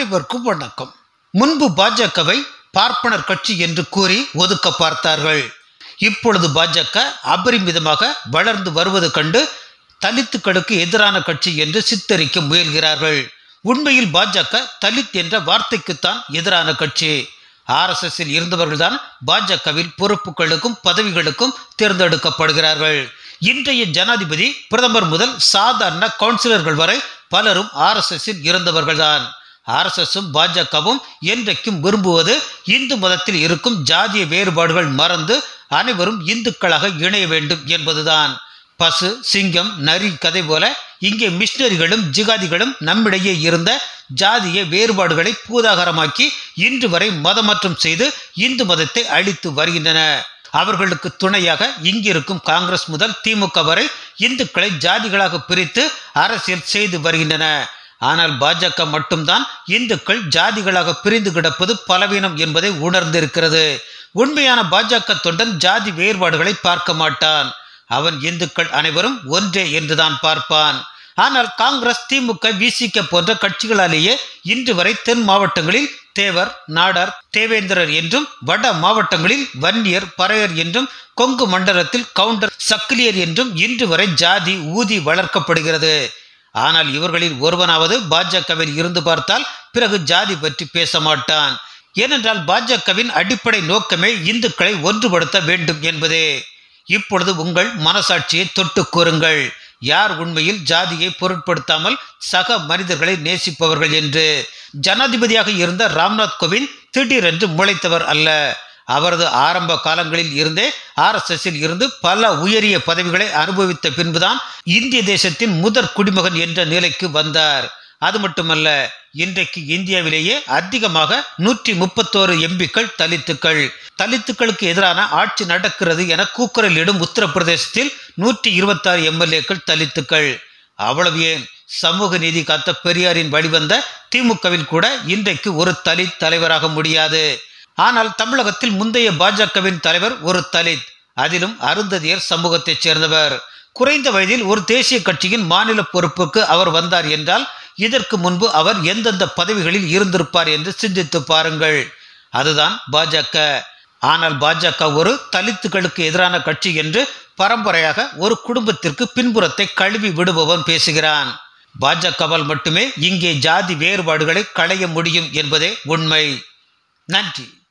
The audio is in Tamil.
அனைவருக்கும் வணக்கம் முன்பு பாஜகவை பார்ப்பனர் கட்சி என்று கூறி ஒதுக்க பார்த்தார்கள் இப்பொழுது பாஜக அபரிமிதமாக வளர்ந்து வருவது கண்டு தலித்துக்களுக்கு எதிரான கட்சி என்று சித்தரிக்க முயல்கிறார்கள் உண்மையில் பாஜக தலித் என்ற வார்த்தைக்குத்தான் எதிரான கட்சி ஆர்எஸ்எஸ்ஸில் இருந்தவர்கள்தான் பாஜகவில் பொறுப்புகளுக்கும் பதவிகளுக்கும் தேர்ந்தெடுக்கப்படுகிறார்கள் இன்றைய ஜனாதிபதி பிரதமர் முதல் சாதாரண கவுன்சிலர்கள் வரை பலரும் ஆர்எஸ்எஸ்ஸில் இருந்தவர்கள்தான் ஆர்எஸ்எஸும் பாஜகவும் என்றைக்கும் விரும்புவது இந்து மதத்தில் இருக்கும் ஜாதிய வேறுபாடுகள் மறந்து அனைவரும் இந்துக்களாக இணைய வேண்டும் என்பதுதான் பசு சிங்கம் நரி கதை போல இங்கே மிஷினரிகளும் ஜிகாதிகளும் நம்மிடையே இருந்த ஜாதிய வேறுபாடுகளை பூதாகரமாக்கி இன்று வரை மதமாற்றம் செய்து இந்து மதத்தை அழித்து வருகின்றன அவர்களுக்கு துணையாக இங்கிருக்கும் காங்கிரஸ் முதல் திமுக வரை இந்துக்களை ஜாதிகளாக பிரித்து அரசியல் செய்து வருகின்றன ஆனால் பாஜக மட்டும்தான் இந்துக்கள் ஜாதிகளாக பிரிந்து கிடப்பது பலவீனம் என்பதை உணர்ந்திருக்கிறது உண்மையான பாஜக தொண்டன் ஜாதி வேறுபாடுகளை பார்க்க மாட்டான் அவன் இந்துக்கள் அனைவரும் ஒன்றே என்றுதான் பார்ப்பான் ஆனால் காங்கிரஸ் திமுக விசிக போன்ற கட்சிகளாலேயே இன்று வரை தென் மாவட்டங்களில் தேவர் நாடார் தேவேந்திரர் என்றும் வட மாவட்டங்களில் வன்னியர் பறையர் என்றும் கொங்கு மண்டலத்தில் கவுண்டர் சக்கிலியர் என்றும் இன்று வரை ஜாதி ஊதி வளர்க்கப்படுகிறது ஆனால் இவர்களில் ஒருவனாவது பாஜகவில் இருந்து பார்த்தால் பிறகு ஜாதி பற்றி பேச மாட்டான் ஏனென்றால் பாஜகவின் அடிப்படை நோக்கமே இந்துக்களை ஒன்றுபடுத்த வேண்டும் என்பதே இப்பொழுது உங்கள் மனசாட்சியை தொட்டு கூறுங்கள் யார் உண்மையில் ஜாதியை பொருட்படுத்தாமல் சக மனிதர்களை நேசிப்பவர்கள் என்று ஜனாதிபதியாக இருந்த ராம்நாத் கோவிந்த் திடீரென்று முளைத்தவர் அல்ல அவரது ஆரம்ப காலங்களில் இருந்தே ஆர்எஸ்எஸ்ஸில் இருந்து பல உயரிய பதவிகளை அனுபவித்த பின்புதான் இந்திய தேசத்தின் முதற் குடிமகன் என்ற நிலைக்கு வந்தார் அது மட்டுமல்ல இன்றைக்கு இந்தியாவிலேயே அதிகமாக நூற்றி முப்பத்தோரு எம்பிக்கள் தலித்துக்கள் தலித்துக்களுக்கு எதிரான ஆட்சி நடக்கிறது என கூக்குரலிடும் உத்தரப்பிரதேசத்தில் நூற்றி இருபத்தாறு எம்எல்ஏக்கள் தலித்துக்கள் அவ்வளவு ஏன் சமூக நீதி காத்த பெரியாரின் வழிவந்த திமுகவில் கூட இன்றைக்கு ஒரு தலித் தலைவராக முடியாது ஆனால் தமிழகத்தில் முந்தைய பாஜகவின் தலைவர் ஒரு தலித் அதிலும் அருந்ததியர் சமூகத்தைச் சேர்ந்தவர் குறைந்த வயதில் ஒரு தேசிய கட்சியின் மாநில பொறுப்புக்கு அவர் வந்தார் என்றால் இதற்கு முன்பு அவர் எந்தெந்த பதவிகளில் இருந்திருப்பார் என்று சிந்தித்து பாருங்கள் அதுதான் பாஜக ஆனால் பாஜக ஒரு தலித்துகளுக்கு எதிரான கட்சி என்று பரம்பரையாக ஒரு குடும்பத்திற்கு பின்புறத்தை கழுவி விடுபவன் பேசுகிறான் பாஜகவால் மட்டுமே இங்கே ஜாதி வேறுபாடுகளை களைய முடியும் என்பதே உண்மை நன்றி